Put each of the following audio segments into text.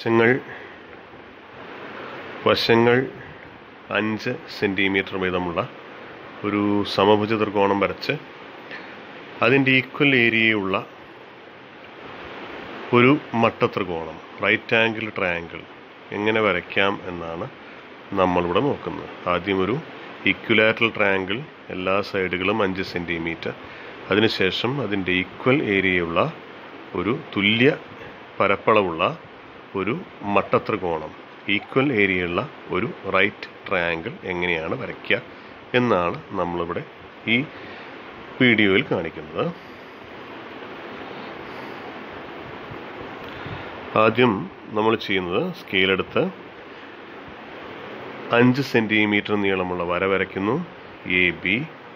വശങ്ങൾ വശങ്ങൾ അഞ്ച് സെൻറ്റിമീറ്റർ വീതമുള്ള ഒരു സമഭുജ ത്രികോണം വരച്ച് അതിൻ്റെ ഈക്വൽ ഏരിയയുള്ള ഒരു മട്ടത്രികോണം റൈറ്റ് ആംഗിൾ ട്രയാങ്കിൾ എങ്ങനെ വരയ്ക്കാം എന്നാണ് നമ്മളിവിടെ നോക്കുന്നത് ആദ്യം ഒരു ഇക്വലാറ്ററൽ ട്രയാങ്കിൾ എല്ലാ സൈഡുകളും അഞ്ച് സെൻറ്റിമീറ്റർ അതിനുശേഷം അതിൻ്റെ ഈക്വൽ ഏരിയയുള്ള ഒരു തുല്യ പരപ്പളവുള്ള ഒരു മട്ടത്രികോണം ഈക്വൽ ഏരിയയുള്ള ഒരു റൈറ്റ് ട്രയാങ്കിൾ എങ്ങനെയാണ് വരയ്ക്കുക എന്നാണ് നമ്മളിവിടെ ഈ വീഡിയോയിൽ കാണിക്കുന്നത് ആദ്യം നമ്മൾ ചെയ്യുന്നത് സ്കെയിലെടുത്ത് അഞ്ച് സെൻറ്റിമീറ്റർ നീളമുള്ള വര വരയ്ക്കുന്നു എ ബി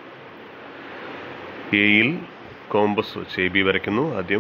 എയിൽ കോമ്പസ് വെച്ച് എ ബി വരയ്ക്കുന്നു ആദ്യം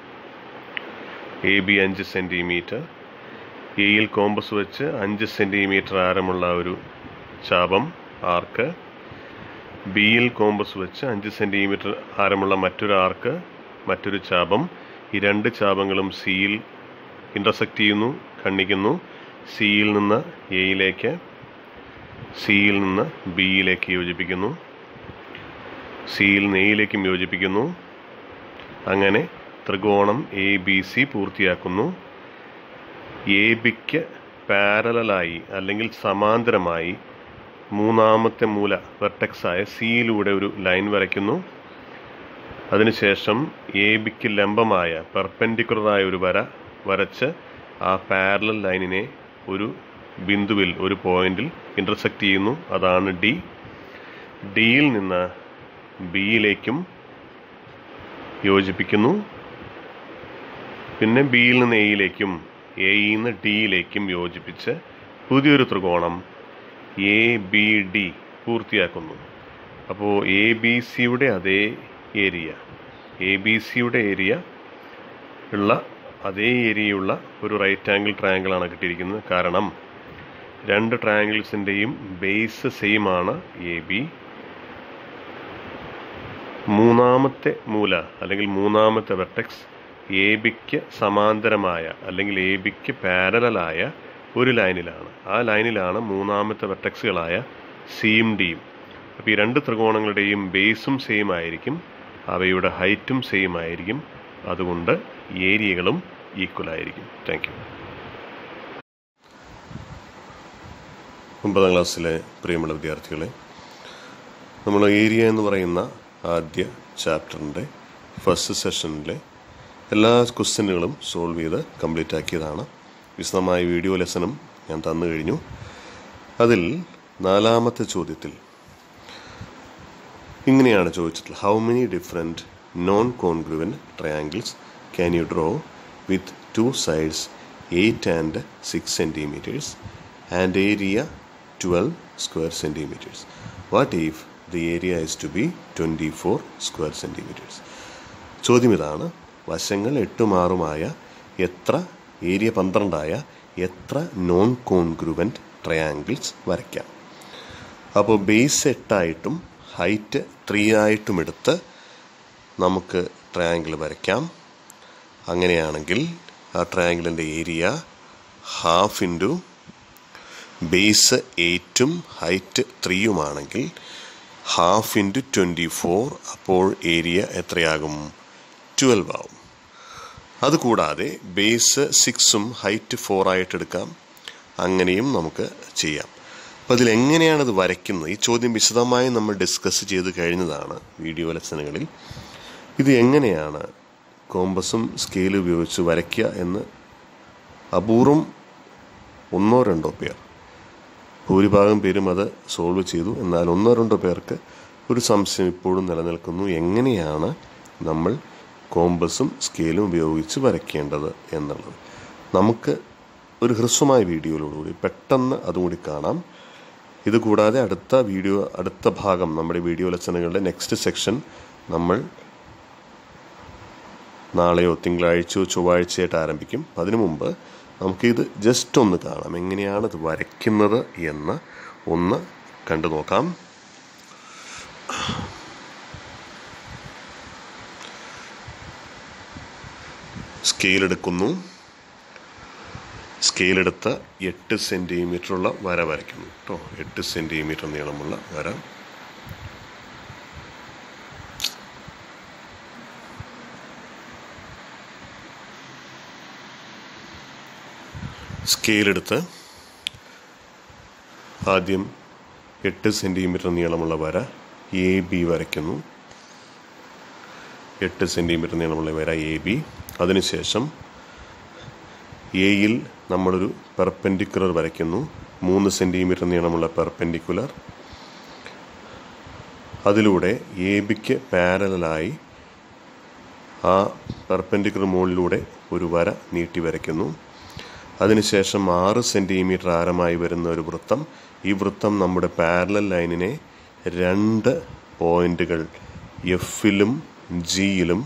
എ ബി അഞ്ച് സെൻറ്റിമീറ്റർ എയിൽ കോമ്പസ് വെച്ച് അഞ്ച് സെൻറ്റിമീറ്റർ ആരമുള്ള ഒരു ചാപം ആർക്ക് ബിയിൽ കോമ്പസ് വെച്ച് അഞ്ച് സെൻറ്റിമീറ്റർ ആരമുള്ള മറ്റൊരു ആർക്ക് മറ്റൊരു ചാപം ഈ രണ്ട് ചാപങ്ങളും സിയിൽ ഇൻ്റർസെക്റ്റ് ചെയ്യുന്നു ഖണ്ഡിക്കുന്നു സിയിൽ നിന്ന് എയിലേക്ക് സിയിൽ നിന്ന് ബിയിലേക്ക് യോജിപ്പിക്കുന്നു സിയിൽ നിന്ന് എയിലേക്കും യോജിപ്പിക്കുന്നു അങ്ങനെ ത്രികോണം എ ബി സി പൂർത്തിയാക്കുന്നു എ ബിക്ക് പാരലായി അല്ലെങ്കിൽ സമാന്തരമായി മൂന്നാമത്തെ മൂല വെർട്ടെക്സായ സിയിലൂടെ ഒരു ലൈൻ വരയ്ക്കുന്നു അതിനുശേഷം എ ബിക്ക് ലംബമായ പെർപെൻഡിക്കുലറായ ഒരു വര വരച്ച് ആ പാരലൽ ലൈനിനെ ഒരു ബിന്ദുവിൽ ഒരു പോയിന്റിൽ ഇൻ്റർസെക്റ്റ് ചെയ്യുന്നു അതാണ് ഡി ഡിയിൽ നിന്ന് ബിയിലേക്കും യോജിപ്പിക്കുന്നു പിന്നെ ബിയിൽ നിന്ന് എയിലേക്കും എയിൽ നിന്ന് ഡിയിലേക്കും യോജിപ്പിച്ച് പുതിയൊരു ത്രികോണം എ ബി ഡി പൂർത്തിയാക്കുന്നു അപ്പോൾ എ ബി സിയുടെ അതേ ഏരിയ എ ബി സിയുടെ ഏരിയ ഉള്ള അതേ ഏരിയയുള്ള ഒരു റൈറ്റ് ആംഗിൾ ട്രയാങ്കിളാണ് കിട്ടിയിരിക്കുന്നത് കാരണം രണ്ട് ട്രയാങ്കിൾസിൻ്റെയും ബേസ് സെയിം ആണ് എ ബി മൂന്നാമത്തെ മൂല അല്ലെങ്കിൽ മൂന്നാമത്തെ വെർട്ടെക്സ് എ ബിക്ക് സമാന്തരമായ അല്ലെങ്കിൽ എ ബിക്ക് പാരലായ ഒരു ലൈനിലാണ് ആ ലൈനിലാണ് മൂന്നാമത്തെ വെർട്ടെക്സുകളായ സിയും ഡിയും അപ്പോൾ ഈ രണ്ട് ത്രികോണങ്ങളുടെയും ബേസും സെയിം ആയിരിക്കും അവയുടെ ഹൈറ്റും സെയിം ആയിരിക്കും അതുകൊണ്ട് ഏരിയകളും ഈക്വൽ ആയിരിക്കും താങ്ക് യു ഒമ്പതാം ക്ലാസ്സിലെ പ്രിയമുള്ള വിദ്യാർത്ഥികളെ നമ്മൾ ഏരിയ എന്ന് പറയുന്ന ആദ്യ ചാപ്റ്ററിൻ്റെ ഫസ്റ്റ് സെഷനിലെ എല്ലാ ക്വസ്റ്റ്യനുകളും സോൾവ് ചെയ്ത് കംപ്ലീറ്റ് ആക്കിയതാണ് വിശദമായ വീഡിയോ ലെസനും ഞാൻ തന്നു കഴിഞ്ഞു അതിൽ നാലാമത്തെ ചോദ്യത്തിൽ ഇങ്ങനെയാണ് ചോദിച്ചിട്ടുള്ളത് how many different non congruent triangles can you draw with two sides eight and six centimetres and area twelve square centimetres what if the area is to be twenty four square centimetres ചോദ്യം ഇതാണ് വശങ്ങൾ എട്ടും ആറുമായ എത്ര area പന്ത്രണ്ടായ എത്ര non congruent triangles വരയ്ക്കാം അപ്പോൾ base എട്ടായിട്ടും height three ആയിട്ടും എടുത്ത് നമുക്ക് ട്രയാങ്കിൾ വരയ്ക്കാം അങ്ങനെയാണെങ്കിൽ ആ ട്രയാങ്കിളിൻ്റെ ഏരിയ ഹാഫ് ഇൻറ്റു ബേസ് എയ്റ്റും ഹൈറ്റ് ത്രീയുമാണെങ്കിൽ ഹാഫ് ഇൻറ്റു ട്വൻറ്റി ഫോർ അപ്പോൾ ഏരിയ എത്രയാകും ട്വൽവ് ആവും അതുകൂടാതെ ബേസ് സിക്സും ഹൈറ്റ് ഫോർ ആയിട്ട് എടുക്കാം അങ്ങനെയും നമുക്ക് ചെയ്യാം അപ്പോൾ അതിലെങ്ങനെയാണ് ഇത് വരയ്ക്കുന്നത് ഈ ചോദ്യം വിശദമായി നമ്മൾ ഡിസ്കസ് ചെയ്ത് കഴിഞ്ഞതാണ് വീഡിയോ ലെസനുകളിൽ ഇത് എങ്ങനെയാണ് കോമ്പസും സ്കെയിലും ഉപയോഗിച്ച് വരയ്ക്കുക എന്ന് അപൂർവം ഒന്നോ രണ്ടോ പേർ ഭൂരിഭാഗം പേരും അത് സോൾവ് ചെയ്തു എന്നാൽ ഒന്നോ രണ്ടോ പേർക്ക് ഒരു സംശയം ഇപ്പോഴും നിലനിൽക്കുന്നു എങ്ങനെയാണ് നമ്മൾ കോമ്പസും സ്കെയിലും ഉപയോഗിച്ച് വരയ്ക്കേണ്ടത് എന്നുള്ളത് നമുക്ക് ഒരു ഹ്രസ്വമായ വീഡിയോയിലൂടെ പെട്ടെന്ന് അതും കൂടി കാണാം ഇതുകൂടാതെ അടുത്ത വീഡിയോ അടുത്ത ഭാഗം നമ്മുടെ വീഡിയോ ലെസനുകളുടെ നെക്സ്റ്റ് സെക്ഷൻ നമ്മൾ നാളെയോ തിങ്കളാഴ്ചയോ ചൊവ്വാഴ്ചയായിട്ട് ആരംഭിക്കും അതിനു മുമ്പ് നമുക്കിത് ജസ്റ്റ് ഒന്ന് കാണാം എങ്ങനെയാണ് ഇത് വരയ്ക്കുന്നത് എന്ന് ഒന്ന് കണ്ടു നോക്കാം സ്കെയിൽ എടുക്കുന്നു സ്കെയിലെടുത്ത് എട്ട് സെൻറ്റിമീറ്ററുള്ള വര വരയ്ക്കുന്നു കേട്ടോ എട്ട് സെൻറ്റിമീറ്റർ നീളമുള്ള വര സ്കെയിലെടുത്ത് ആദ്യം എട്ട് സെൻറ്റിമീറ്റർ നീളമുള്ള വര എ ബി വരയ്ക്കുന്നു എട്ട് സെൻറ്റിമീറ്റർ നീളമുള്ള വര എ ബി അതിനുശേഷം എയിൽ നമ്മളൊരു പെർപെൻഡിക്കുലർ വരയ്ക്കുന്നു മൂന്ന് സെൻറ്റിമീറ്റർ നീളമുള്ള പെർപെൻഡിക്കുലർ അതിലൂടെ എ ബിക്ക് പാരലായി ആ പെർപെൻഡിക്കുലർ മുകളിലൂടെ ഒരു വര നീട്ടി വരയ്ക്കുന്നു അതിനുശേഷം ആറ് സെൻറ്റിമീറ്റർ ആരമായി വരുന്ന ഒരു വൃത്തം ഈ വൃത്തം നമ്മുടെ പാരലൽ ലൈനിനെ രണ്ട് പോയിന്റുകൾ എഫിലും ജിയിലും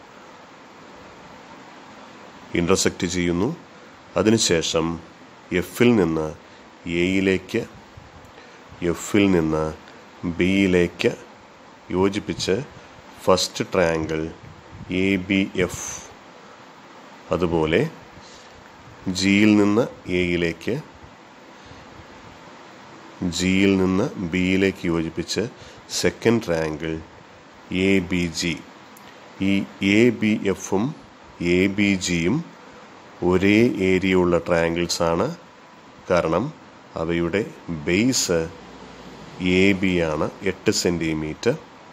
ഇൻ്റർസെക്റ്റ് ചെയ്യുന്നു അതിനുശേഷം എഫിൽ നിന്ന് എയിലേക്ക് എഫിൽ നിന്ന് ബിയിലേക്ക് യോജിപ്പിച്ച് first triangle A B F അതുപോലെ ജിയിൽ നിന്ന് എയിലേക്ക് ജിയിൽ നിന്ന് ബിയിലേക്ക് യോജിപ്പിച്ച് second triangle A B G ഈ എ ബി എഫും എ ബി ജിയും ഒരേ ഏരിയ ഉള്ള ട്രയാങ്കിൾസ് ആണ് കാരണം അവയുടെ ബേസ് എ ബി ആണ് എട്ട് സെൻറ്റിമീറ്റർ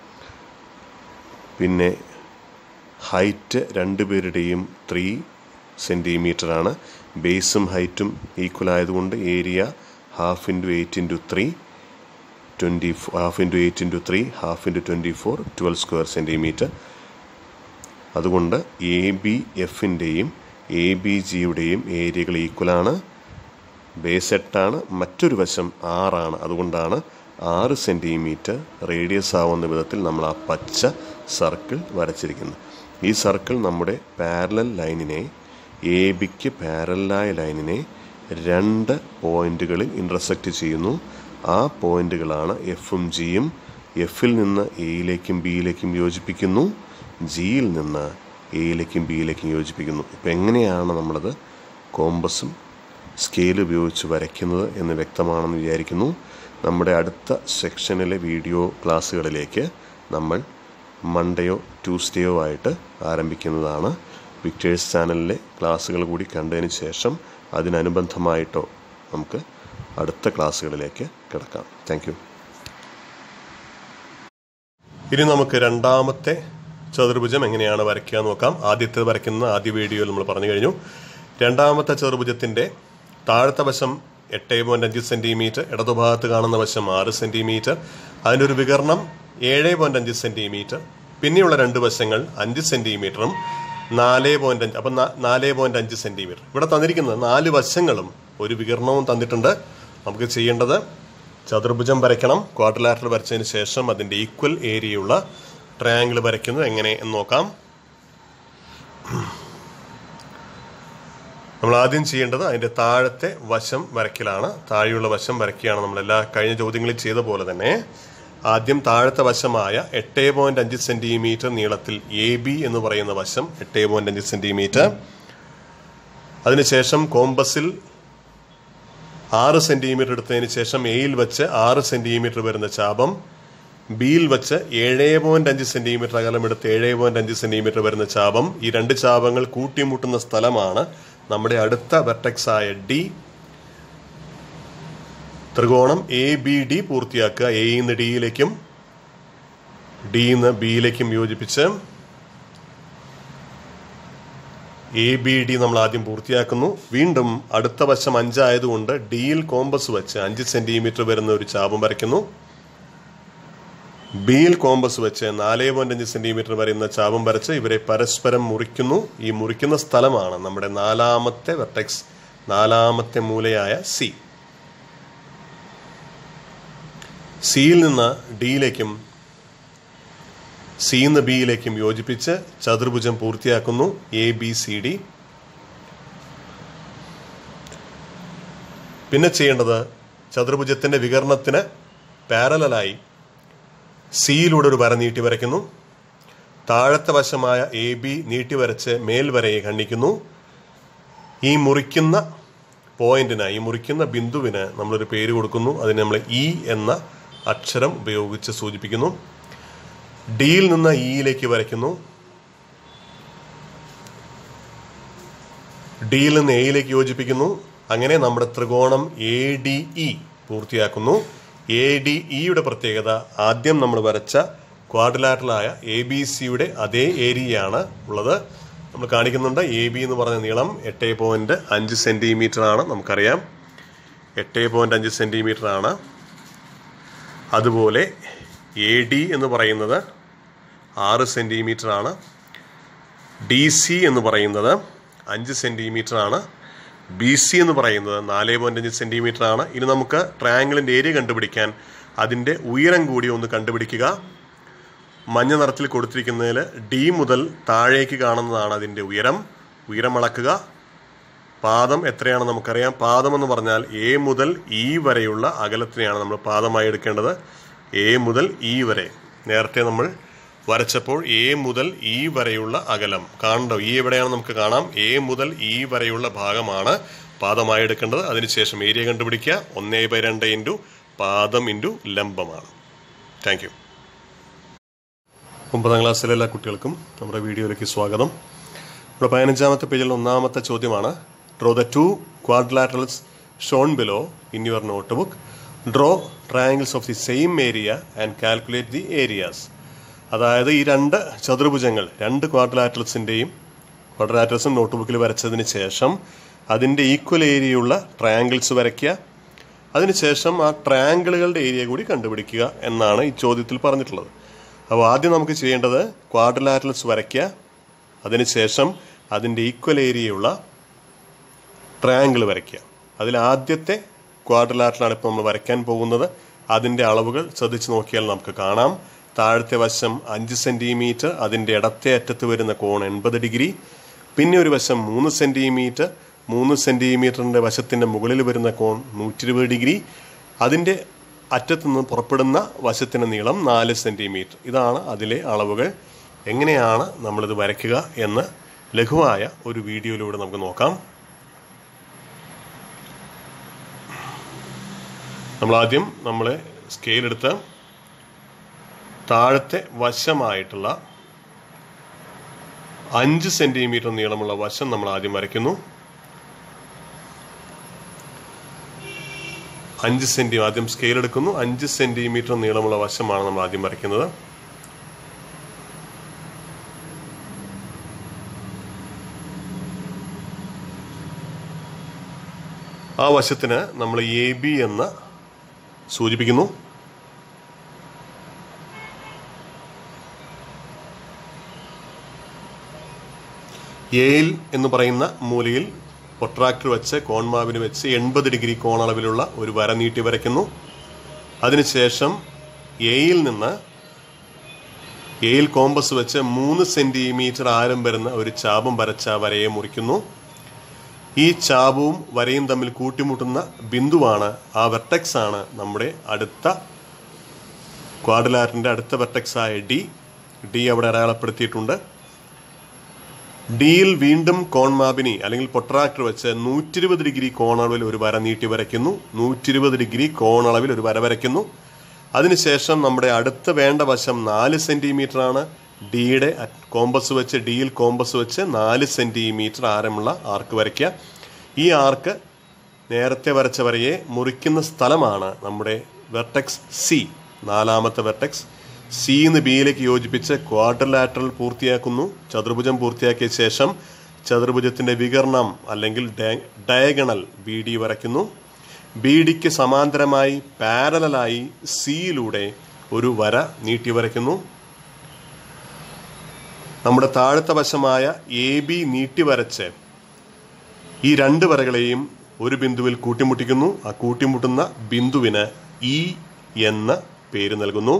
പിന്നെ ഹൈറ്റ് രണ്ടുപേരുടെയും ത്രീ സെൻറ്റിമീറ്റർ ആണ് ബേസും ഹൈറ്റും ഈക്വൽ ആയതുകൊണ്ട് area half into eight into three twenty half into eight into three half into twenty four twelve square centimetre അതുകൊണ്ട് എ ബി എഫിൻ്റെയും എ ബി ജിയുടെയും ഏരിയകൾ ഈക്വലാണ് ബേസ് എട്ടാണ് മറ്റൊരു വശം ആറാണ് അതുകൊണ്ടാണ് ആറ് സെൻറ്റിമീറ്റർ റേഡിയസ് ആവുന്ന വിധത്തിൽ നമ്മൾ ആ പച്ച സർക്കിൾ വരച്ചിരിക്കുന്നത് ഈ സർക്കിൾ നമ്മുടെ പാരലൽ ലൈനിനെ എ ബിക്ക് പാരലായ ലൈനിനെ രണ്ട് പോയിന്റുകളിൽ ഇൻ്റർസെക്റ്റ് ചെയ്യുന്നു ആ പോയിന്റുകളാണ് എഫും ജിയും എഫിൽ നിന്ന് എയിലേക്കും ബിയിലേക്കും യോജിപ്പിക്കുന്നു ജിയിൽ നിന്ന് എയിലേക്കും ബിയിലേക്കും യോജിപ്പിക്കുന്നു ഇപ്പം എങ്ങനെയാണ് നമ്മളത് കോമ്പസും സ്കെയിൽ ഉപയോഗിച്ച് വരയ്ക്കുന്നത് എന്ന് വ്യക്തമാണെന്ന് വിചാരിക്കുന്നു നമ്മുടെ അടുത്ത സെക്ഷനിലെ വീഡിയോ ക്ലാസ്സുകളിലേക്ക് നമ്മൾ മൺഡേയോ ട്യൂസ്ഡേയോ ആയിട്ട് ആരംഭിക്കുന്നതാണ് വിക്ടേഴ്സ് ചാനലിലെ ക്ലാസ്സുകൾ കൂടി കണ്ടതിന് ശേഷം അതിനനുബന്ധമായിട്ടോ നമുക്ക് അടുത്ത ക്ലാസ്സുകളിലേക്ക് കിടക്കാം താങ്ക് ഇനി നമുക്ക് രണ്ടാമത്തെ ചതുർഭുജം എങ്ങനെയാണ് വരയ്ക്കുക എന്ന് നോക്കാം ആദ്യത്തെ വരയ്ക്കുന്ന ആദ്യ വീഡിയോയിൽ നമ്മൾ പറഞ്ഞു കഴിഞ്ഞു രണ്ടാമത്തെ ചതുർഭുജത്തിന്റെ താഴത്തെ വശം എട്ട് പോയിന്റ് അഞ്ച് സെന്റിമീറ്റർ ഇടതുഭാഗത്ത് കാണുന്ന വശം ആറ് സെന്റിമീറ്റർ അതിൻ്റെ ഒരു വികരണം ഏഴ് പോയിന്റ് അഞ്ച് സെന്റിമീറ്റർ പിന്നെയുള്ള രണ്ട് വശങ്ങൾ അഞ്ച് സെന്റിമീറ്ററും നാല് പോയിന്റ് അഞ്ച് അപ്പം നാല് പോയിന്റ് അഞ്ച് സെന്റിമീറ്റർ ഇവിടെ തന്നിരിക്കുന്നത് നാല് വശങ്ങളും ഒരു വികരണവും തന്നിട്ടുണ്ട് നമുക്ക് ചെയ്യേണ്ടത് ചതുർഭുജം വരയ്ക്കണം ക്വാഡ്രിലാറ്ററൽ വരച്ചതിന് ശേഷം അതിൻ്റെ ഈക്വൽ ഏരിയയുള്ള ട്രയാങ്കിൾ വരയ്ക്കുന്നത് എങ്ങനെ എന്ന് നോക്കാം നമ്മൾ ആദ്യം ചെയ്യേണ്ടത് അതിൻ്റെ താഴത്തെ വശം വരയ്ക്കലാണ് താഴെയുള്ള വശം വരയ്ക്കുകയാണ് നമ്മൾ എല്ലാ കഴിഞ്ഞ ചോദ്യങ്ങളിൽ ചെയ്ത പോലെ തന്നെ ആദ്യം താഴത്തെ വശമായ എട്ട് പോയിന്റ് അഞ്ച് സെന്റിമീറ്റർ നീളത്തിൽ എ ബി എന്ന് പറയുന്ന വശം എട്ട് പോയിന്റ് അഞ്ച് സെന്റിമീറ്റർ അതിനുശേഷം കോമ്പസിൽ ആറ് സെന്റിമീറ്റർ എടുത്തതിന് ശേഷം എയിൽ വെച്ച് ആറ് സെന്റിമീറ്റർ വരുന്ന ചാപം ബിയിൽ വെച്ച് ഏഴ് പോയിന്റ് അഞ്ച് സെന്റിമീറ്റർ അകലം എടുത്ത് ഏഴ് പോയിന്റ് അഞ്ച് സെന്റിമീറ്റർ വരുന്ന ചാപം ഈ രണ്ട് ചാപങ്ങൾ കൂട്ടിമുട്ടുന്ന സ്ഥലമാണ് നമ്മുടെ അടുത്ത വെർട്ടെക്സ് ആയ ഡി ത്രികോണം എ ബി ഡി പൂർത്തിയാക്കുക എ നിന്ന് ഡിയിലേക്കും ഡിന്ന് ബിയിലേക്കും യോജിപ്പിച്ച് എ ബി ഡി നമ്മൾ ആദ്യം പൂർത്തിയാക്കുന്നു വീണ്ടും അടുത്ത വശം അഞ്ചായതുകൊണ്ട് ഡിയിൽ കോമ്പസ് വെച്ച് അഞ്ച് സെന്റിമീറ്റർ വരുന്ന ഒരു ചാപം വരയ്ക്കുന്നു ബിയിൽ കോമ്പസ് വെച്ച് നാല് പോയിന്റ് അഞ്ച് സെന്റിമീറ്റർ വരുന്ന ചാപം വരച്ച് ഇവരെ പരസ്പരം മുറിക്കുന്നു ഈ മുറിക്കുന്ന സ്ഥലമാണ് നമ്മുടെ നാലാമത്തെ വെർട്ടെക്സ് നാലാമത്തെ മൂലയായ സി സിയിൽ നിന്ന് ഡിയിലേക്കും സിയിൽ നിന്ന് ബിയിലേക്കും യോജിപ്പിച്ച് ചതുർഭുജം പൂർത്തിയാക്കുന്നു എ ബി സി ഡി പിന്നെ ചെയ്യേണ്ടത് ചതുർഭുജത്തിന്റെ വികരണത്തിന് പാരലായി സിയിലൂടെ ഒരു വര നീട്ടി വരയ്ക്കുന്നു താഴത്തെ വശമായ എ ബി നീട്ടി വരച്ച് മേൽവരയെ ഖണ്ഡിക്കുന്നു ഈ മുറിക്കുന്ന പോയിന്റിന് ഈ മുറിക്കുന്ന ബിന്ദുവിന് നമ്മളൊരു പേര് കൊടുക്കുന്നു അതിന് നമ്മൾ ഇ എന്ന അക്ഷരം ഉപയോഗിച്ച് സൂചിപ്പിക്കുന്നു ഡിയിൽ നിന്ന് ഇയിലേക്ക് വരയ്ക്കുന്നു ഡിയിൽ നിന്ന് എയിലേക്ക് യോജിപ്പിക്കുന്നു അങ്ങനെ നമ്മുടെ ത്രികോണം എ ഡി ഇ പൂർത്തിയാക്കുന്നു എ ഡി ഇയുടെ പ്രത്യേകത ആദ്യം നമ്മൾ വരച്ച ക്വാഡ്രിലാറ്ററലായ എ ബി സിയുടെ അതേ ഏരിയയാണ് ഉള്ളത് നമ്മൾ കാണിക്കുന്നുണ്ട് എ ബി എന്ന് പറഞ്ഞ നീളം എട്ട് പോയിന്റ് അഞ്ച് സെന്റിമീറ്റർ ആണ് നമുക്കറിയാം എട്ട് പോയിന്റ് അഞ്ച് സെന്റിമീറ്റർ ആണ് അതുപോലെ എ ഡി എന്ന് പറയുന്നത് ആറ് സെന്റിമീറ്റർ ആണ് ഡി സി എന്ന് പറയുന്നത് അഞ്ച് സെന്റിമീറ്റർ ആണ് ബി സി എന്ന് പറയുന്നത് നാല് പോയിന്റ് അഞ്ച് സെന്റിമീറ്റർ ആണ് ഇനി നമുക്ക് ട്രയാങ്കിളിന്റെ ഏരിയ കണ്ടുപിടിക്കാൻ അതിന്റെ ഉയരം കൂടി ഒന്ന് കണ്ടുപിടിക്കുക മഞ്ഞ നിറത്തിൽ കൊടുത്തിരിക്കുന്നതിൽ ഡി മുതൽ താഴേക്ക് കാണുന്നതാണ് അതിന്റെ ഉയരം ഉയരം അളക്കുക പാദം എത്രയാണ് നമുക്കറിയാം പാദം എന്ന് പറഞ്ഞാൽ എ മുതൽ ഇ വരെയുള്ള അകലത്തിനെയാണ് നമ്മൾ പാദമായി എടുക്കേണ്ടത് എ മുതൽ ഇ വരെ നേരത്തെ നമ്മൾ വരച്ചപ്പോൾ എ മുതൽ ഇ വരെയുള്ള അകലം കാണണ്ടോ ഈ എവിടെയാണ് നമുക്ക് കാണാം എ മുതൽ ഇ വരെയുള്ള ഭാഗമാണ് പാദമായി എടുക്കേണ്ടത് അതിനുശേഷം ഏരിയ കണ്ടുപിടിക്കുക ഒന്നേ ബൈ രണ്ട് ഇൻറ്റു പാദം ഇൻറ്റു ലംബമാണ് താങ്ക് യു ഒമ്പതാം ക്ലാസ്സിലെ എല്ലാ കുട്ടികൾക്കും നമ്മുടെ വീഡിയോയിലേക്ക് സ്വാഗതം നമ്മുടെ പതിനഞ്ചാമത്തെ പേജിൽ ഒന്നാമത്തെ ചോദ്യമാണ് draw the two quadrilaterals shown below in your notebook draw triangles of the same area and calculate the areas അതായത് ഈ രണ്ട് ചതുർഭുജങ്ങൾ രണ്ട് ക്വാഡ്ലാറ്ററൽസിൻ്റെയും ക്വാഡ്ലാറ്ററൽസും നോട്ട് ബുക്കിൽ വരച്ചതിന് ശേഷം അതിൻ്റെ ഈക്വൽ ഏരിയയുള്ള ട്രയാങ്കിൾസ് വരയ്ക്കുക അതിനുശേഷം ആ ട്രയാങ്കിളുകളുടെ ഏരിയ കൂടി കണ്ടുപിടിക്കുക എന്നാണ് ഈ ചോദ്യത്തിൽ പറഞ്ഞിട്ടുള്ളത് അപ്പോൾ ആദ്യം നമുക്ക് ചെയ്യേണ്ടത് ക്വാഡ്രിലാറ്ററൽസ് വരയ്ക്കുക അതിനുശേഷം അതിൻ്റെ ഈക്വൽ ഏരിയയുള്ള ട്രയാങ്കിൾ വരയ്ക്കുക അതിൽ ആദ്യത്തെ ക്വാഡ്രിലാറ്ററലാണ് ഇപ്പോൾ നമ്മൾ വരയ്ക്കാൻ പോകുന്നത് അതിൻ്റെ അളവുകൾ ശ്രദ്ധിച്ച് നോക്കിയാൽ നമുക്ക് കാണാം താഴത്തെ വശം അഞ്ച് സെൻറ്റിമീറ്റർ അതിൻ്റെ ഇടത്തെ അറ്റത്ത് വരുന്ന കോൺ എൺപത് ഡിഗ്രി പിന്നെ ഒരു വശം മൂന്ന് സെൻറ്റിമീറ്റർ മൂന്ന് സെൻറ്റിമീറ്ററിൻ്റെ വശത്തിൻ്റെ മുകളിൽ വരുന്ന കോൺ നൂറ്റി ഇരുപത് ഡിഗ്രി അതിൻ്റെ അറ്റത്തു നിന്ന് പുറപ്പെടുന്ന വശത്തിൻ്റെ നീളം നാല് സെൻറ്റിമീറ്റർ ഇതാണ് അതിലെ അളവുകൾ എങ്ങനെയാണ് നമ്മളിത് വരയ്ക്കുക എന്ന് ലഘുവായ ഒരു വീഡിയോയിലൂടെ നമുക്ക് നോക്കാം നമ്മൾ ആദ്യം നമ്മൾ സ്കെയിൽ എടുത്ത് താഴത്തെ വശമായിട്ടുള്ള അഞ്ച് സെൻറ്റിമീറ്റർ നീളമുള്ള വശം നമ്മൾ ആദ്യം വരയ്ക്കുന്നു അഞ്ച് സെന്റി ആദ്യം സ്കെയിൽ എടുക്കുന്നു അഞ്ച് സെന്റിമീറ്റർ നീളമുള്ള വശമാണ് നമ്മൾ ആദ്യം വരയ്ക്കുന്നത് ആ വശത്തിന് നമ്മൾ എ ബി എന്ന് സൂചിപ്പിക്കുന്നു എയിൽ എന്ന് പറയുന്ന മൂലയിൽ പ്രൊട്രാക്ടർ വെച്ച് കോൺമാവിന് വെച്ച് എൺപത് ഡിഗ്രി കോണളവിലുള്ള ഒരു വര നീട്ടി വരയ്ക്കുന്നു അതിനുശേഷം എയിൽ നിന്ന് എയിൽ കോമ്പസ് വെച്ച് മൂന്ന് സെന്റിമീറ്റർ ആരം വരുന്ന ഒരു ചാപം വരച്ച ആ വരയെ മുറിക്കുന്നു ഈ ചാപവും വരയും തമ്മിൽ കൂട്ടിമുട്ടുന്ന ബിന്ദുവാണ് ആ വെർട്ടെക്സ് ആണ് നമ്മുടെ അടുത്ത ക്വാഡ്രിലാറ്ററിന്റെ അടുത്ത വെർട്ടെക്സ് ആയ ഡി ഡി അവിടെ അടയാളപ്പെടുത്തിയിട്ടുണ്ട് ഡിയിൽ വീണ്ടും കോൺമാബിനി അല്ലെങ്കിൽ പൊട്രാക്ടർ വെച്ച് നൂറ്റി ഇരുപത് ഡിഗ്രി കോണളവിൽ ഒരു വര നീട്ടി വരയ്ക്കുന്നു നൂറ്റി ഇരുപത് ഡിഗ്രി കോണളവിൽ ഒരു വര വരയ്ക്കുന്നു അതിനുശേഷം നമ്മുടെ അടുത്ത വേണ്ട വശം നാല് സെന്റിമീറ്റർ ആണ് ഡിയുടെ കോമ്പസ് വെച്ച് ഡിയിൽ കോമ്പസ് വെച്ച് നാല് സെന്റിമീറ്റർ ആരമുള്ള ആർക്ക് വരയ്ക്കുക ഈ ആർക്ക് നേരത്തെ വരച്ച വരയെ മുറിക്കുന്ന സ്ഥലമാണ് നമ്മുടെ വെർട്ടെക്സ് സി നാലാമത്തെ വെർട്ടെക്സ് സിന്ന് ബിയിലേക്ക് യോജിപ്പിച്ച് ക്വാഡ്രിലാറ്ററൽ പൂർത്തിയാക്കുന്നു ചതുർഭുജം പൂർത്തിയാക്കിയ ശേഷം ചതുർഭുജത്തിന്റെ വികരണം അല്ലെങ്കിൽ ഡയഗണൽ ബി ഡി വരയ്ക്കുന്നു ബി ഡിക്ക് സമാന്തരമായി പാരലായി സിയിലൂടെ ഒരു വര നീട്ടി വരയ്ക്കുന്നു നമ്മുടെ താഴത്തെ വശമായ എ ബി നീട്ടി വരച്ച് ഈ രണ്ട് വരകളെയും ഒരു ബിന്ദുവിൽ കൂട്ടിമുട്ടിക്കുന്നു ആ കൂട്ടിമുട്ടുന്ന ബിന്ദുവിന് ഇ എന്ന പേര് നൽകുന്നു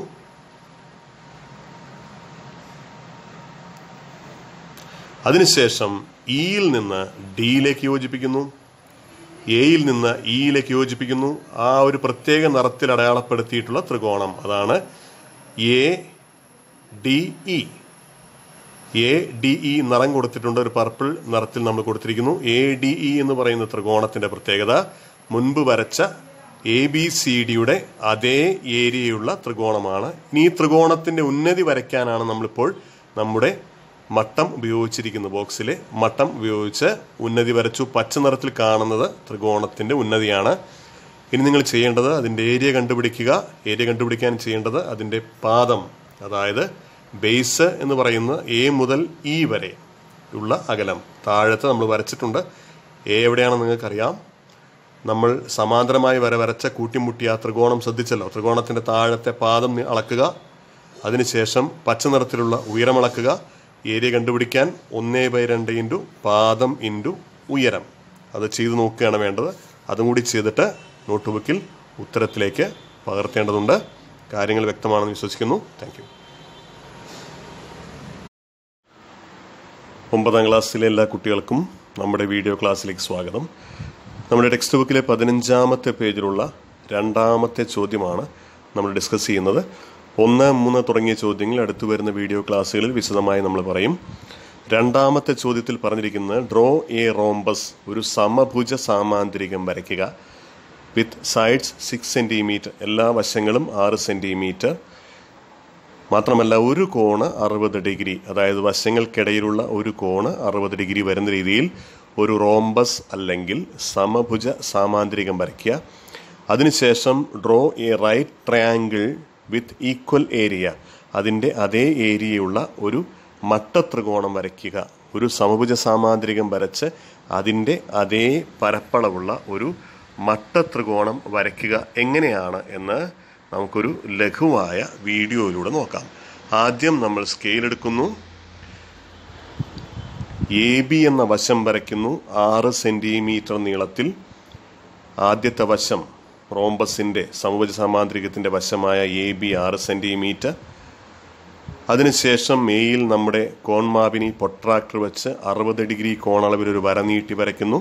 അതിനുശേഷം ഇയിൽ നിന്ന് ഡിയിലേക്ക് യോജിപ്പിക്കുന്നു എയിൽ നിന്ന് ഇയിലേക്ക് യോജിപ്പിക്കുന്നു ആ ഒരു പ്രത്യേക നിറത്തിൽ അടയാളപ്പെടുത്തിയിട്ടുള്ള ത്രികോണം അതാണ് A D E A D E നിറം കൊടുത്തിട്ടുണ്ട് ഒരു പർപ്പിൾ നിറത്തിൽ നമ്മൾ കൊടുത്തിരിക്കുന്നു എ ഡി ഇ എന്ന് പറയുന്ന ത്രികോണത്തിന്റെ പ്രത്യേകത മുൻപ് വരച്ച എ ബി സി ഡിയുടെ അതേ ഏരിയയുള്ള ത്രികോണമാണ് ഇനി ഈ ത്രികോണത്തിന്റെ ഉന്നതി വരയ്ക്കാനാണ് നമ്മളിപ്പോൾ നമ്മുടെ മട്ടം ഉപയോഗിച്ചിരിക്കുന്നത് ബോക്സിലെ മട്ടം ഉപയോഗിച്ച് ഉന്നതി വരച്ചു പച്ച നിറത്തിൽ കാണുന്നത് ത്രികോണത്തിന്റെ ഉന്നതിയാണ് ഇനി നിങ്ങൾ ചെയ്യേണ്ടത് അതിൻ്റെ ഏരിയ കണ്ടുപിടിക്കുക ഏരിയ കണ്ടുപിടിക്കാൻ ചെയ്യേണ്ടത് അതിൻ്റെ പാദം അതായത് ബേസ് എന്ന് പറയുന്ന എ മുതൽ ഇ വരെ ഉള്ള അകലം താഴത്ത് നമ്മൾ വരച്ചിട്ടുണ്ട് എ എവിടെയാണെന്ന് നിങ്ങൾക്കറിയാം നമ്മൾ സമാന്തരമായി വര വരച്ച കൂട്ടിമുട്ടിയ ആ ത്രികോണം ശ്രദ്ധിച്ചല്ലോ ത്രികോണത്തിൻ്റെ താഴത്തെ പാദം നി- അളക്കുക അതിനുശേഷം പച്ച നിറത്തിലുള്ള ഉയരം അളക്കുക ഏരിയ കണ്ടുപിടിക്കാൻ ഒന്നേ ബൈ രണ്ട് ഇൻറ്റു പാദം ഇൻറ്റു ഉയരം അത് ചെയ്ത് നോക്കുകയാണ് വേണ്ടത് അതും കൂടി ചെയ്തിട്ട് നോട്ട് ബുക്കിൽ ഉത്തരത്തിലേക്ക് പകർത്തേണ്ടതുണ്ട് കാര്യങ്ങൾ വ്യക്തമാണെന്ന് വിശ്വസിക്കുന്നു താങ്ക് യു ഒമ്പതാം ക്ലാസ്സിലെ എല്ലാ കുട്ടികൾക്കും നമ്മുടെ വീഡിയോ ക്ലാസ്സിലേക്ക് സ്വാഗതം നമ്മുടെ ടെക്സ്റ്റ് ബുക്കിലെ പതിനഞ്ചാമത്തെ പേജിലുള്ള രണ്ടാമത്തെ ചോദ്യമാണ് നമ്മൾ ഡിസ്കസ് ചെയ്യുന്നത് ഒന്ന് മൂന്ന് തുടങ്ങിയ ചോദ്യങ്ങൾ അടുത്തു വരുന്ന വീഡിയോ ക്ലാസ്സുകളിൽ വിശദമായി നമ്മൾ പറയും രണ്ടാമത്തെ ചോദ്യത്തിൽ പറഞ്ഞിരിക്കുന്നത് ഡ്രോ എ റോംബസ് ഒരു സമഭുജ സാമാന്തരികം വരയ്ക്കുക വിത്ത് സൈഡ്സ് സിക്സ് സെൻറ്റിമീറ്റർ എല്ലാ വശങ്ങളും ആറ് സെൻറ്റിമീറ്റർ മാത്രമല്ല ഒരു കോണ് അറുപത് ഡിഗ്രി അതായത് വശങ്ങൾക്കിടയിലുള്ള ഒരു കോണ് അറുപത് ഡിഗ്രി വരുന്ന രീതിയിൽ ഒരു റോംബസ് അല്ലെങ്കിൽ സമഭുജ സാമാന്തരികം വരയ്ക്കുക അതിനുശേഷം draw a right triangle with equal area അതിൻ്റെ അതേ ഏരിയയുള്ള ഒരു മട്ടത്രികോണം വരയ്ക്കുക ഒരു സമഭുജ സാമാന്തരികം വരച്ച് അതിൻ്റെ അതേ പരപ്പളവുള്ള ഒരു മട്ടത്രികോണം വരയ്ക്കുക എങ്ങനെയാണ് എന്ന് നമുക്കൊരു ലഘുവായ വീഡിയോയിലൂടെ നോക്കാം ആദ്യം നമ്മൾ സ്കെയിൽ എടുക്കുന്നു എ ബി എന്ന വശം വരയ്ക്കുന്നു ആറ് സെൻറ്റിമീറ്റർ നീളത്തിൽ ആദ്യത്തെ വശം റോംബസിൻ്റെ സമഭുജ സമാന്തരികത്തിൻ്റെ വശമായ എ ബി ആറ് സെൻറ്റിമീറ്റർ അതിനുശേഷം എയിൽ നമ്മുടെ കോൺമാവിനി പൊട്രാക്ടർ വെച്ച് അറുപത് ഡിഗ്രി കോണളവിൽ ഒരു വര നീട്ടി വരയ്ക്കുന്നു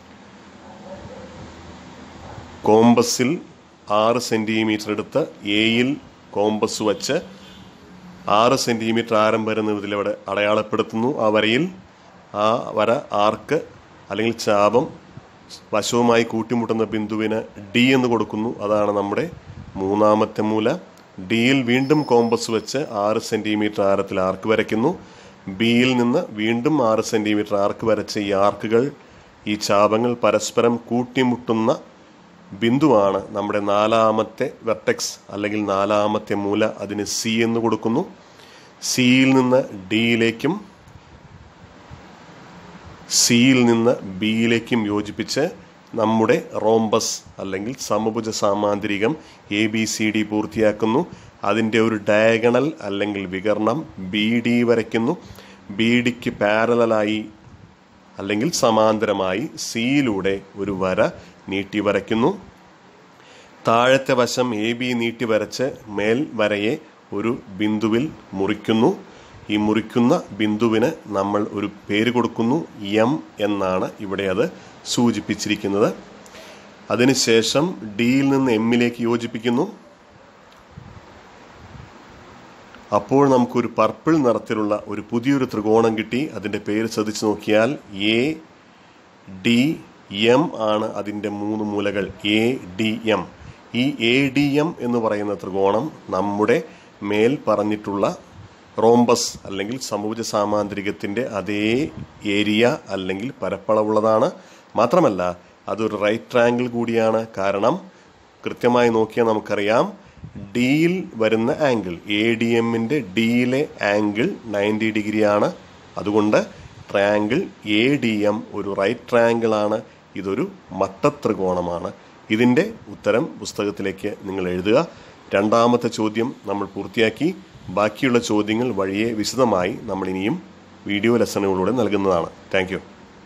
കോമ്പസിൽ ആറ് സെൻറ്റിമീറ്റർ എടുത്ത് എയിൽ കോമ്പസ് വച്ച് ആറ് സെൻറ്റിമീറ്റർ ആരം വരുന്ന വിധത്തിൽ അവിടെ അടയാളപ്പെടുത്തുന്നു ആ വരയിൽ ആ വര ആർക്ക് അല്ലെങ്കിൽ ചാപം വശവുമായി കൂട്ടിമുട്ടുന്ന ബിന്ദുവിന് ഡി എന്ന് കൊടുക്കുന്നു അതാണ് നമ്മുടെ മൂന്നാമത്തെ മൂല ഡിയിൽ വീണ്ടും കോമ്പസ് വെച്ച് ആറ് സെൻറ്റിമീറ്റർ ആരത്തിൽ ആർക്ക് വരയ്ക്കുന്നു ബിയിൽ നിന്ന് വീണ്ടും ആറ് സെൻറ്റിമീറ്റർ ആർക്ക് വരച്ച് ഈ ആർക്കുകൾ ഈ ചാപങ്ങൾ പരസ്പരം കൂട്ടിമുട്ടുന്ന ബിന്ദുവാണ് നമ്മുടെ നാലാമത്തെ വെർട്ടെക്സ് അല്ലെങ്കിൽ നാലാമത്തെ മൂല അതിന് സി എന്ന് കൊടുക്കുന്നു സിയിൽ നിന്ന് ഡിയിലേക്കും സിയിൽ നിന്ന് ബിയിലേക്കും യോജിപ്പിച്ച് നമ്മുടെ റോംബസ് അല്ലെങ്കിൽ സമഭുജ സാമാന്തരികം എ ബി സി ഡി പൂർത്തിയാക്കുന്നു അതിൻ്റെ ഒരു ഡയഗണൽ അല്ലെങ്കിൽ വികരണം ബി ഡി വരയ്ക്കുന്നു ബി ഡിക്ക് പാരലായി അല്ലെങ്കിൽ സമാന്തരമായി സിയിലൂടെ ഒരു വര നീട്ടി വരയ്ക്കുന്നു താഴത്തെ വശം എ ബി നീട്ടി വരച്ച് മേൽ വരയെ ഒരു ബിന്ദുവിൽ മുറിക്കുന്നു ഈ മുറിക്കുന്ന ബിന്ദുവിന് നമ്മൾ ഒരു പേര് കൊടുക്കുന്നു എം എന്നാണ് ഇവിടെ അത് സൂചിപ്പിച്ചിരിക്കുന്നത് അതിനുശേഷം ഡിയിൽ നിന്ന് എമ്മിലേക്ക് യോജിപ്പിക്കുന്നു അപ്പോൾ നമുക്കൊരു പർപ്പിൾ നിറത്തിലുള്ള ഒരു പുതിയൊരു ത്രികോണം കിട്ടി അതിൻ്റെ പേര് ശ്രദ്ധിച്ചു നോക്കിയാൽ എ ഡി എം ആണ് അതിൻ്റെ മൂന്ന് മൂലകൾ എ ഡി എം ഈ എ ഡി എം എന്ന് പറയുന്ന ത്രികോണം നമ്മുടെ മേൽ പറഞ്ഞിട്ടുള്ള റോംബസ് അല്ലെങ്കിൽ സമഭുജ സാമാന്തരികത്തിൻ്റെ അതേ ഏരിയ അല്ലെങ്കിൽ പരപ്പളവുള്ളതാണ് മാത്രമല്ല അതൊരു റൈറ്റ് ട്രാങ്കിൾ കൂടിയാണ് കാരണം കൃത്യമായി നോക്കിയാൽ നമുക്കറിയാം ഡിയിൽ വരുന്ന ആംഗിൾ എ ഡി എമ്മിൻ്റെ ഡിയിലെ ആംഗിൾ നയൻറ്റി ഡിഗ്രിയാണ് അതുകൊണ്ട് ട്രയാങ്കിൾ എ ഡി എം ഒരു റൈറ്റ് ട്രയാങ്കിൾ ആണ് ഇതൊരു മട്ടത്രികോണമാണ് ഇതിൻ്റെ ഉത്തരം പുസ്തകത്തിലേക്ക് നിങ്ങൾ എഴുതുക രണ്ടാമത്തെ ചോദ്യം നമ്മൾ പൂർത്തിയാക്കി ബാക്കിയുള്ള ചോദ്യങ്ങൾ വഴിയെ വിശദമായി നമ്മൾ ഇനിയും വീഡിയോ ലെസണുകളിലൂടെ നൽകുന്നതാണ് താങ്ക് യു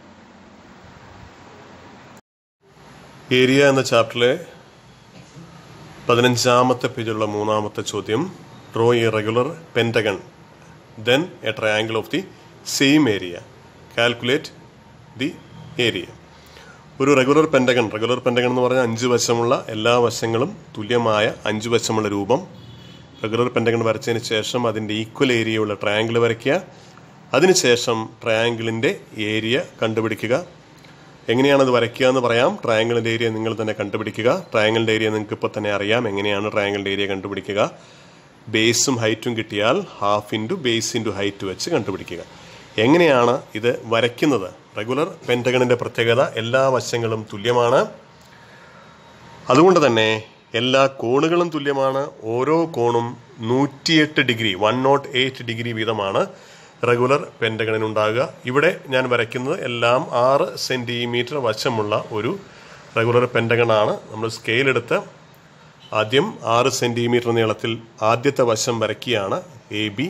ഏരിയ എന്ന ചാപ്റ്ററിലെ പതിനഞ്ചാമത്തെ പേജിലുള്ള മൂന്നാമത്തെ ചോദ്യം draw a regular pentagon then a triangle of the same area calculate the area ഒരു റെഗുലർ പെൻറ്റഗൺ റെഗുലർ പെൻറ്റഗൺ എന്ന് പറഞ്ഞാൽ അഞ്ച് വശമുള്ള എല്ലാ വശങ്ങളും തുല്യമായ അഞ്ച് വശമുള്ള രൂപം റെഗുലർ പെൻറ്റഗൺ വരച്ചതിന് ശേഷം അതിൻ്റെ ഈക്വൽ ഏരിയയുള്ള ട്രയാങ്കിൾ വരയ്ക്കുക അതിനുശേഷം ട്രയാങ്കിളിൻ്റെ ഏരിയ കണ്ടുപിടിക്കുക എങ്ങനെയാണത് വരയ്ക്കുക എന്ന് പറയാം ട്രയാങ്കിളിൻ്റെ ഏരിയ നിങ്ങൾ തന്നെ കണ്ടുപിടിക്കുക ട്രയാങ്കിളിൻ്റെ ഏരിയ നിങ്ങൾക്ക് ഇപ്പോൾ തന്നെ അറിയാം എങ്ങനെയാണ് ട്രയാങ്കിളിൻ്റെ ഏരിയ കണ്ടുപിടിക്കുക ബേസും ഹൈറ്റും കിട്ടിയാൽ half into base into height വെച്ച് കണ്ടുപിടിക്കുക എങ്ങനെയാണ് ഇത് വരയ്ക്കുന്നത് റെഗുലർ പെൻറ്റഗണിൻ്റെ പ്രത്യേകത എല്ലാ വശങ്ങളും തുല്യമാണ് അതുകൊണ്ട് തന്നെ എല്ലാ കോണുകളും തുല്യമാണ് ഓരോ കോണും നൂറ്റിയെട്ട് degree one nought eight degree വീതമാണ് റെഗുലർ പെൻറ്റഗണിനുണ്ടാകുക ഇവിടെ ഞാൻ വരയ്ക്കുന്നത് എല്ലാം ആറ് സെൻറ്റിമീറ്റർ വശമുള്ള ഒരു റെഗുലർ പെൻറ്റഗണാണ് നമ്മൾ സ്കെയിലെടുത്ത് ആദ്യം ആറ് സെൻറ്റിമീറ്റർ നീളത്തിൽ ആദ്യത്തെ വശം വരയ്ക്കുകയാണ് എ ബി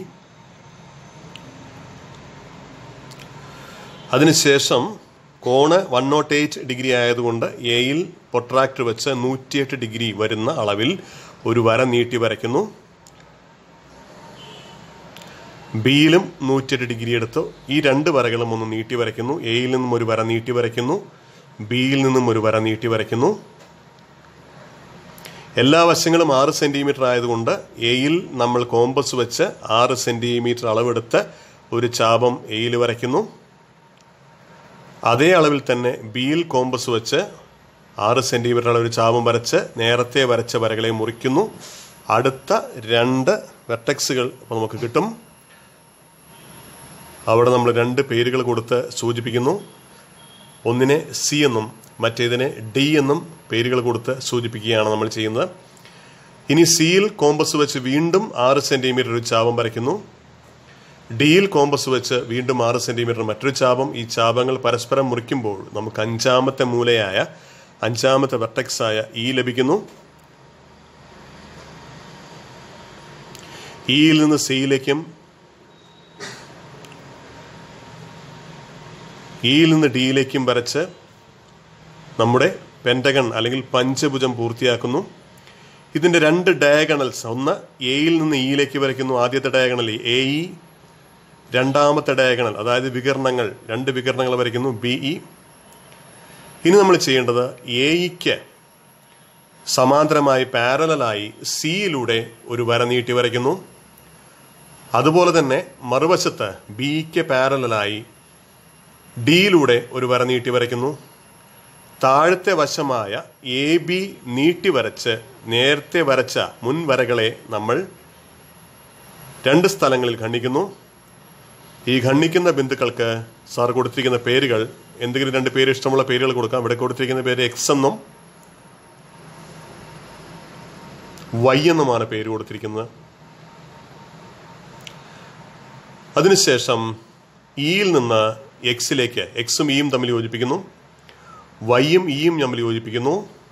അതിനുശേഷം കോണ് വൺ നോട്ട് എയ്റ്റ് ഡിഗ്രി ആയതുകൊണ്ട് എയിൽ പൊട്രാക്ടർ വെച്ച് നൂറ്റിയെട്ട് ഡിഗ്രി വരുന്ന അളവിൽ ഒരു വര നീട്ടി വരയ്ക്കുന്നു ബിയിലും നൂറ്റിയെട്ട് ഡിഗ്രി എടുത്ത് ഈ രണ്ട് വരകളും ഒന്ന് നീട്ടി വരയ്ക്കുന്നു എയിൽ നിന്നും ഒരു വര നീട്ടി വരയ്ക്കുന്നു ബിയിൽ നിന്നും ഒരു വര നീട്ടി വരയ്ക്കുന്നു എല്ലാ വശങ്ങളും ആറ് സെൻറ്റിമീറ്റർ ആയതുകൊണ്ട് എയിൽ നമ്മൾ കോമ്പസ് വെച്ച് ആറ് സെൻറ്റിമീറ്റർ അളവെടുത്ത് ഒരു ചാപം എയിൽ വരയ്ക്കുന്നു അതേ അളവിൽ തന്നെ ബിയിൽ കോമ്പസ് വെച്ച് ആറ് സെൻറ്റിമീറ്റർ അളവിൽ ചാപം വരച്ച് നേരത്തെ വരച്ച വരകളെ മുറിക്കുന്നു അടുത്ത രണ്ട് വെർട്ടക്സുകൾ അപ്പോൾ നമുക്ക് കിട്ടും അവിടെ നമ്മൾ രണ്ട് പേരുകൾ കൊടുത്ത് സൂചിപ്പിക്കുന്നു ഒന്നിനെ സി എന്നും മറ്റേതിനെ ഡി എന്നും പേരുകൾ കൊടുത്ത് സൂചിപ്പിക്കുകയാണ് നമ്മൾ ചെയ്യുന്നത് ഇനി സിയിൽ കോമ്പസ് വെച്ച് വീണ്ടും ആറ് സെൻറ്റിമീറ്റർ ഒരു ചാപം വരയ്ക്കുന്നു ഡിയിൽ കോമ്പസ് വെച്ച് വീണ്ടും ആറ് സെൻറ്റിമീറ്റർ മറ്റൊരു ചാപം ഈ ചാപങ്ങൾ പരസ്പരം മുറിക്കുമ്പോൾ നമുക്ക് അഞ്ചാമത്തെ മൂലയായ അഞ്ചാമത്തെ വെർട്ടക്സ് ആയ ഇ ലഭിക്കുന്നു ഇയിൽ നിന്ന് സിയിലേക്കും ഇയിൽ നിന്ന് ഡിയിലേക്കും വരച്ച് നമ്മുടെ പെൻറ്റഗൺ അല്ലെങ്കിൽ പഞ്ചഭുജം പൂർത്തിയാക്കുന്നു ഇതിൻ്റെ രണ്ട് ഡയഗണൽസ് ഒന്ന് എയിൽ നിന്ന് ഇയിലേക്ക് വരയ്ക്കുന്നു ആദ്യത്തെ ഡയഗണൽ എ ഇ രണ്ടാമത്തെ ഡയഗണൽ അതായത് വികരണങ്ങൾ രണ്ട് വികരണങ്ങൾ വരയ്ക്കുന്നു ബി ഇ ഇനി നമ്മൾ ചെയ്യേണ്ടത് എ ഇക്ക് സമാന്തരമായി പാരലായി സിയിലൂടെ ഒരു വര നീട്ടി വരയ്ക്കുന്നു അതുപോലെ തന്നെ മറുവശത്ത് ബിക്ക് പാരലായി ഡിയിലൂടെ ഒരു വര നീട്ടി വരയ്ക്കുന്നു താഴത്തെ വശമായ എ ബി നീട്ടി വരച്ച് നേരത്തെ വരച്ച മുൻ വരകളെ നമ്മൾ രണ്ട് സ്ഥലങ്ങളിൽ ഖണ്ഡിക്കുന്നു ഈ ഖണ്ഡിക്കുന്ന ബിന്ദുക്കൾക്ക് സാർ കൊടുത്തിരിക്കുന്ന പേരുകൾ എന്തെങ്കിലും രണ്ട് പേര് ഇഷ്ടമുള്ള പേരുകൾ കൊടുക്കാം ഇവിടെ കൊടുത്തിരിക്കുന്ന പേര് എക്സ് എന്നും വൈ എന്നുമാണ് പേര് കൊടുത്തിരിക്കുന്നത് അതിനുശേഷം ഇയിൽ നിന്ന് എക്സിലേക്ക് എക്സും ഇയും തമ്മിൽ യോജിപ്പിക്കുന്നു വൈയും ഇയും തമ്മിൽ യോജിപ്പിക്കുന്നു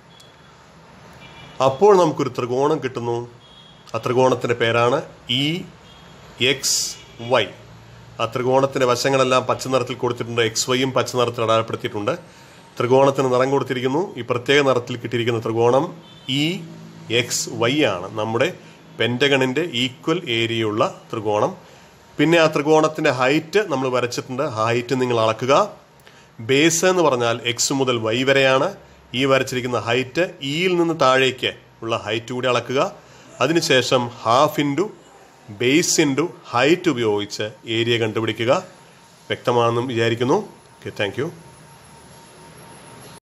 അപ്പോൾ നമുക്കൊരു ത്രികോണം കിട്ടുന്നു ആ ത്രികോണത്തിൻ്റെ പേരാണ് ഇ എക്സ് വൈ ആ ത്രികോണത്തിൻ്റെ വശങ്ങളെല്ലാം പച്ച നിറത്തിൽ കൊടുത്തിട്ടുണ്ട് എക്സ് വൈയും പച്ച നിറത്തിൽ അടയാളപ്പെടുത്തിയിട്ടുണ്ട് ത്രികോണത്തിന് നിറം കൊടുത്തിരിക്കുന്നു ഈ പ്രത്യേക നിറത്തിൽ കിട്ടിയിരിക്കുന്ന ത്രികോണം ഇ എക്സ് വൈ ആണ് നമ്മുടെ പെൻറ്റഗണിൻ്റെ ഈക്വൽ ഏരിയയുള്ള ത്രികോണം പിന്നെ ആ ത്രികോണത്തിൻ്റെ ഹൈറ്റ് നമ്മൾ വരച്ചിട്ടുണ്ട് ഹൈറ്റ് നിങ്ങൾ അളക്കുക ബേസ് എന്ന് പറഞ്ഞാൽ എക്സ് മുതൽ വൈ വരെയാണ് ഈ വരച്ചിരിക്കുന്ന ഹൈറ്റ് ഇയിൽ നിന്ന് താഴേക്ക് ഉള്ള ഹൈറ്റ് കൂടി അളക്കുക അതിനുശേഷം half into base into height ഉപയോഗിച്ച് ഏരിയ കണ്ടുപിടിക്കുക വ്യക്തമാണെന്നും വിചാരിക്കുന്നു ഓക്കെ താങ്ക് യു